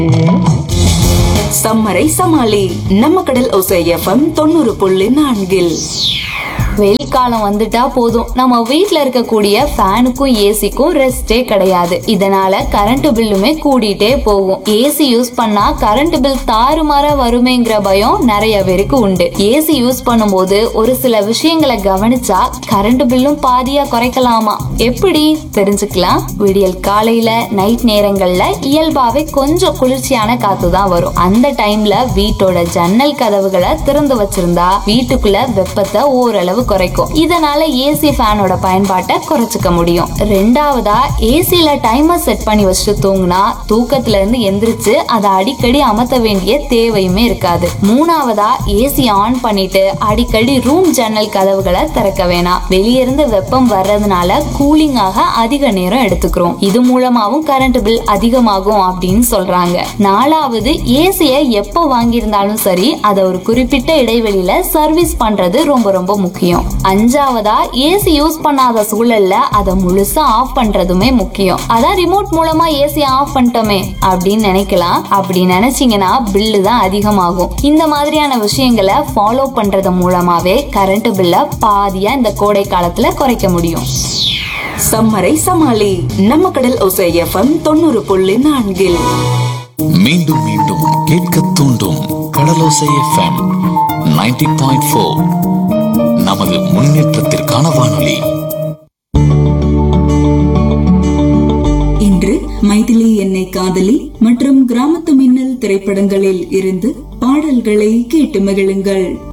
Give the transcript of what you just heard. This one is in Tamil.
சம்மரை சமாளி நம்ம கடல் ஒசை எஃப்எம் தொண்ணூறு புள்ளி நான்கில் வெயில்காலம் வந்துட்டா போதும் நம்ம வீட்ல இருக்கக்கூடிய ஃபேனுக்கும் ஏசிக்கும் ரெஸ்டே கிடையாது இதனால கரண்ட் பில்லுமே கூடிட்டே போகும் ஏசி யூஸ் பண்ணா கரண்ட் பில் தாறுமாறா வருமேங்கிற பயம் நிறைய பேருக்கு உண்டு ஏசி யூஸ் பண்ணும்போது ஒரு சில விஷயங்களை கவனிச்சா கரண்ட் பில்லும் பாதியா குறைக்கலாமா எப்படி தெரிஞ்சுக்கலாம் விடியல் காலையில நைட் நேரங்கள்ல இயல்பாவே கொஞ்சம் குளிர்ச்சியான காத்து தான் வரும் அந்த டைம்ல வீட்டோட ஜன்னல் கதவுகளை திறந்து வச்சிருந்தா வீட்டுக்குள்ள வெப்பத்தை ஓரளவு குறைக்கும் இதனால ஏசி ஃபேனோட பயன்பாட்டை குறைச்சுக்க முடியும் ரெண்டாவதா ஏசில டைமர் செட் பண்ணி வச்சுட்டு தூங்குனா தூக்கத்துல இருந்து எந்திரிச்சு அதை அடிக்கடி அமர்த்த வேண்டிய தேவையுமே இருக்காது மூணாவதா ஏசி ஆன் பண்ணிட்டு அடிக்கடி ரூம் ஜன்னல் கதவுகளை திறக்க வேணாம் வெளியே இருந்து வெப்பம் வர்றதுனால கூலிங் ஆக அதிக நேரம் எடுத்துக்கிறோம் இது மூலமாவும் கரண்ட் பில் அதிகமாகும் அப்படின்னு சொல்றாங்க நாலாவது ஏசிய எப்போ வாங்கியிருந்தாலும் சரி அதை ஒரு குறிப்பிட்ட இடைவெளியில சர்வீஸ் பண்றது ரொம்ப ரொம்ப முக்கியம் அஞ்சாவதா ஏசி யூஸ் பண்ணாத சூழல்ல அதை முழுசா ஆஃப் பண்றதுமே முக்கியம் அதான் ரிமோட் மூலமா ஏசி ஆஃப் பண்ணிட்டோமே அப்படின்னு நினைக்கலாம் அப்படி நினைச்சீங்கன்னா பில்லு தான் அதிகமாகும் இந்த மாதிரியான விஷயங்களை ஃபாலோ பண்றது மூலமாவே கரண்ட் பில்ல பாதியா இந்த கோடை காலத்துல குறைக்க முடியும் சம்மரை சமாளி நம்ம கடல் ஒசை எஃப்எம் தொண்ணூறு புள்ளி நான்கில் மீண்டும் மீண்டும் கேட்க தூண்டும் கடலோசை எஃப்எம் 90.4 பாயிண்ட் ஃபோர் நமது முன்னேற்றத்திற்கான வானொலி இன்று மைதிலி என்னை காதலி மற்றும் கிராமத்து மின்னல் திரைப்படங்களில் இருந்து பாடல்களை கேட்டு மகிழுங்கள்